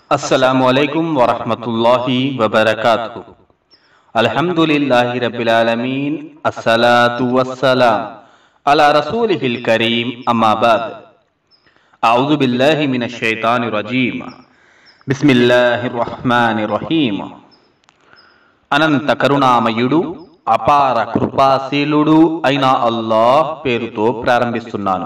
السلام عليكم ورحمة الله وبركاته الحمد لله رب العالمين الصلاة والسلام على رسوله الكريم أما بعد أعوذ بالله من الشيطان الرجيم بسم الله الرحمن الرحيم అనంత కరుణామయుడు అపార కృపాశీలుడు అయిన అల్లాహ్ పేరుతో ప్రారంభిస్తున్నాను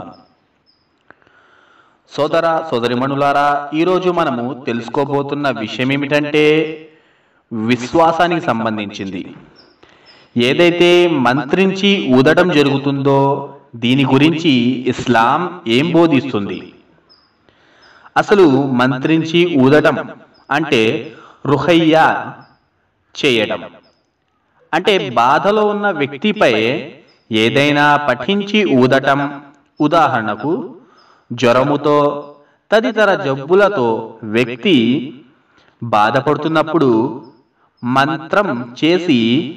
సోదర సోదరిమణులారా ఈరోజు మనము తెలుసుకోబోతున్న విషయం ఏమిటంటే విశ్వాసానికి సంబంధించింది ఏదైతే మంత్రించి ఊదడం జరుగుతుందో దీని గురించి ఇస్లాం ఏం బోధిస్తుంది అసలు మంత్రించి ఊదడం అంటే రుహయ్యా చేయడం అంటే బాధలో ఉన్న వ్యక్తిపై ఏదైనా పఠించి ఊదటం ఉదాహరణకు జ్వరముతో తదితర జబ్బులతో వ్యక్తి బాధపడుతున్నప్పుడు మంత్రం చేసి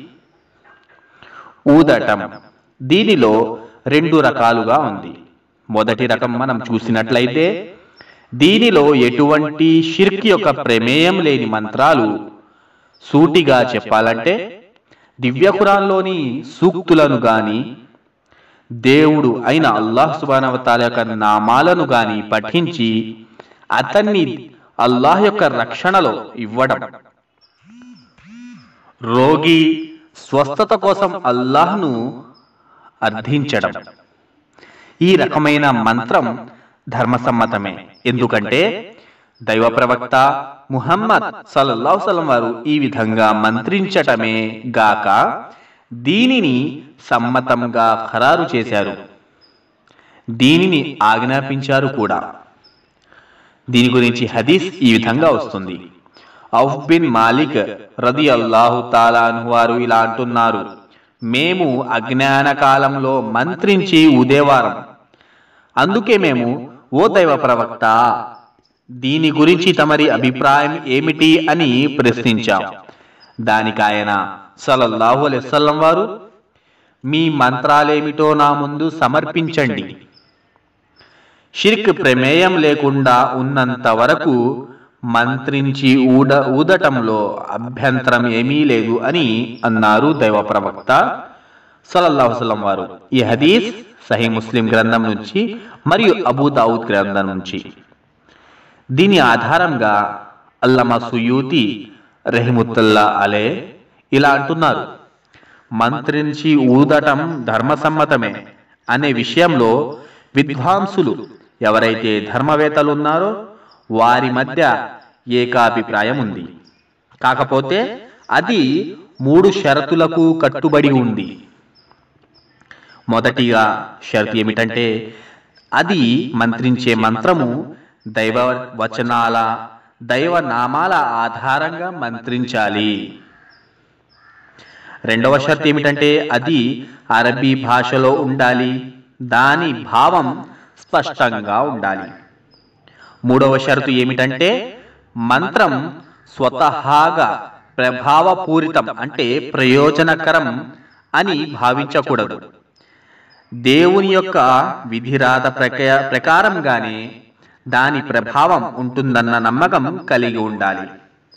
ఊదటం దీనిలో రెండు రకాలుగా ఉంది మొదటి రకం మనం చూసినట్లయితే దీనిలో ఎటువంటి షిర్క్ యొక్క ప్రమేయం లేని మంత్రాలు సూటిగా చెప్పాలంటే దివ్య ఖురాన్లోని సూక్తులను గాని దేవుడు అయిన అల్లాహ్ సుబానవతాల యొక్క నామాలను గాని పఠించి అతన్ని అల్లాహ్ యొక్క రక్షణలో ఇవ్వడం రోగి స్వస్థత కోసం అల్లాహ్ను అర్థించడం ఈ రకమైన మంత్రం ధర్మసమ్మతమే ఎందుకంటే దైవ ప్రవక్త ముహమ్మద్ సల్లల్లాహు సలం వారు ఈ విధంగా మంత్రించటమే గాక దీనిని సమ్మతంగా ఖరారు చేశారు దీనిని ఆజ్ఞాపించారు కూడా దీని గురించి హదీస్ ఈ విధంగా వస్తుంది ఔఫ్ బిన్ మాలిక్ రది అల్లాహు తాలాను వారు ఇలా అంటున్నారు మేము అజ్ఞాన కాలంలో మంత్రించి ఉదేవారం అందుకే మేము ఓ దైవ ప్రవక్త దీని గురించి తమరి అభిప్రాయం ఏమిటి అని ప్రశ్నించాం దానికి ఆయన సలల్లాహు అలెస్సల్లం వారు మీ మంత్రాలేమిటో నా ముందు సమర్పించండి షిర్క్ ప్రమేయం లేకుండా ఉన్నంత వరకు మంత్రించి ఊడ ఊదటంలో అభ్యంతరం ఏమీ లేదు అని అన్నారు దైవ ప్రవక్త సలల్లాహు సల్లం వారు ఈ హదీస్ సహీ ముస్లిం గ్రంథం నుంచి మరియు అబూ దావుద్ గ్రంథం నుంచి దీని ఆధారంగా అల్లమ సుయూతి రహిముతుల్లా అలే ఇలా అంటున్నారు మంత్రించి ఊదటం ధర్మసమ్మతమే అనే విషయంలో విద్వాంసులు ఎవరైతే ధర్మవేత్తలు ఉన్నారో వారి మధ్య ఏకాభిప్రాయం ఉంది కాకపోతే అది మూడు షరతులకు కట్టుబడి ఉంది మొదటిగా షరతు ఏమిటంటే అది మంత్రించే మంత్రము దైవ వచనాల దైవ నామాల ఆధారంగా మంత్రించాలి రెండవ షరతు ఏమిటంటే అది అరబీ భాషలో ఉండాలి దాని భావం స్పష్టంగా ఉండాలి మూడవ షరతు ఏమిటంటే మంత్రం స్వతహాగా ప్రభావపూరితం అంటే ప్రయోజనకరం అని భావించకూడదు దేవుని యొక్క విధిరాత ప్రక ప్రకారంగానే దాని ప్రభావం ఉంటుందన్న నమ్మకం కలిగి ఉండాలి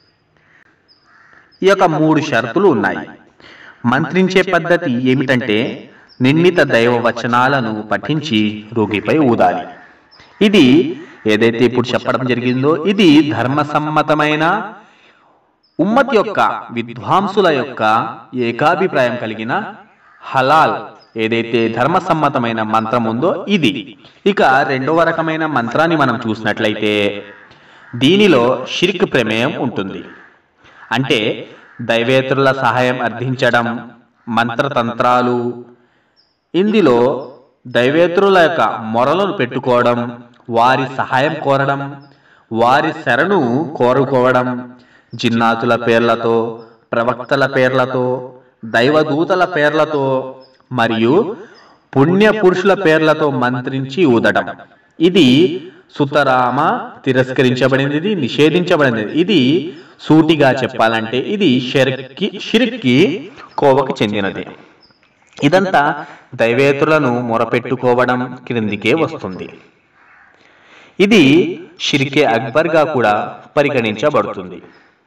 ఈ యొక్క మూడు షరతులు ఉన్నాయి మంత్రించే పద్ధతి ఏమిటంటే నిర్ణీత దైవ వచనాలను పఠించి రోగిపై ఊదాలి ఇది ఏదైతే ఇప్పుడు చెప్పడం జరిగిందో ఇది ధర్మసమ్మతమైన ఉమ్మత్ యొక్క విద్వాంసుల యొక్క ఏకాభిప్రాయం కలిగిన హలాల్ ఏదైతే ధర్మసమ్మతమైన మంత్రం ఉందో ఇది ఇక రెండవ రకమైన మంత్రాన్ని మనం చూసినట్లయితే దీనిలో షిర్క్ ప్రమేయం ఉంటుంది అంటే దైవేతరుల సహాయం అర్థించడం మంత్రతంత్రాలు ఇందులో దైవేతరుల యొక్క మొరలను పెట్టుకోవడం వారి సహాయం కోరడం వారి శరణు కోరుకోవడం జిన్నాతుల పేర్లతో ప్రవక్తల పేర్లతో దైవదూతల పేర్లతో మరియు పుణ్య పురుషుల పేర్లతో మంత్రించి ఊదడం ఇది సుతరామ తిరస్కరించబడింది నిషేధించబడింది ఇది సూటిగా చెప్పాలంటే ఇది షిర్కి షిర్కి కోవకు చెందినది ఇదంతా దైవేతులను మొరపెట్టుకోవడం క్రిందికే వస్తుంది ఇది షిరికే అక్బర్గా కూడా పరిగణించబడుతుంది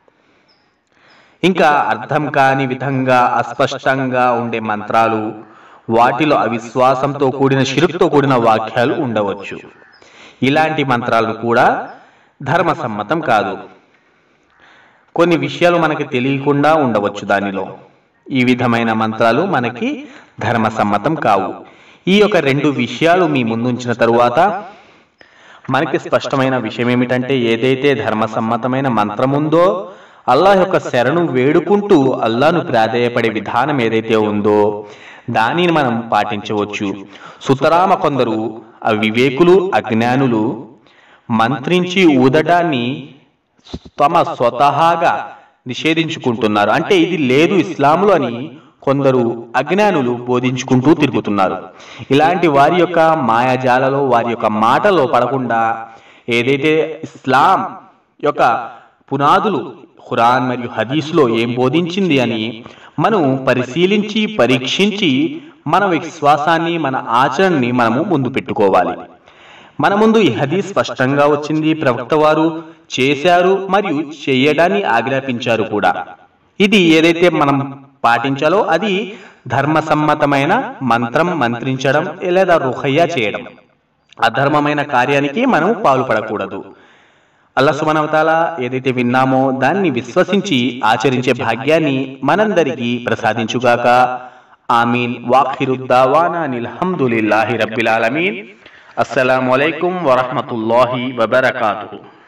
ఇంకా అర్థం కాని విధంగా అస్పష్టంగా ఉండే మంత్రాలు వాటిలో అవిశ్వాసంతో కూడిన షిరుక్తో కూడిన వాక్యాలు ఉండవచ్చు ఇలాంటి మంత్రాలు కూడా ధర్మసమ్మతం కాదు కొన్ని విషయాలు మనకి తెలియకుండా ఉండవచ్చు దానిలో ఈ విధమైన మంత్రాలు మనకి ధర్మసమ్మతం కావు ఈ యొక్క రెండు విషయాలు మీ ముందుంచిన తరువాత మనకి స్పష్టమైన విషయం ఏమిటంటే ఏదైతే ధర్మసమ్మతమైన మంత్రం ఉందో అల్లాహ్ యొక్క శరణు వేడుకుంటూ అల్లాను ప్రాధేయపడే విధానం ఏదైతే ఉందో దానిని మనం పాటించవచ్చు సుతరామ కొందరు అవివేకులు అజ్ఞానులు మంత్రించి ఊదటాన్ని తమ స్వతహాగా నిషేధించుకుంటున్నారు అంటే ఇది లేదు ఇస్లాంలో అని కొందరు అజ్ఞానులు బోధించుకుంటూ తిరుగుతున్నారు ఇలాంటి వారి యొక్క మాయాజాలలో వారి యొక్క మాటలో పడకుండా ఏదైతే ఇస్లాం యొక్క పునాదులు ఖురాన్ మరియు హదీస్లో ఏం బోధించింది అని మనం పరిశీలించి పరీక్షించి మన విశ్వాసాన్ని మన ఆచరణని మనము ముందు పెట్టుకోవాలి మన ముందు ఈ హదీస్ స్పష్టంగా వచ్చింది ప్రవక్త వారు చేశారు మరియు చేయడాన్ని ఆజ్ఞాపించారు కూడా ఇది ఏదైతే మనం పాటించాలో అది ధర్మసమ్మతమైన మంత్రం మంత్రించడం లేదా రుహయ్య చేయడం అధర్మమైన కార్యానికి మనం పాల్పడకూడదు అల్లా సుమనవతాల ఏదైతే విన్నామో దాన్ని విశ్వసించి ఆచరించే భాగ్యాన్ని మనందరికీ ప్రసాదించుగాక ఆమీన్ వాఖిరుద్దావానా నిల్హమ్దులిల్లాహి రబ్బిల్ ఆలమీన్ అస్సలాము అలైకుం వరహమతుల్లాహి వబరకాతుహు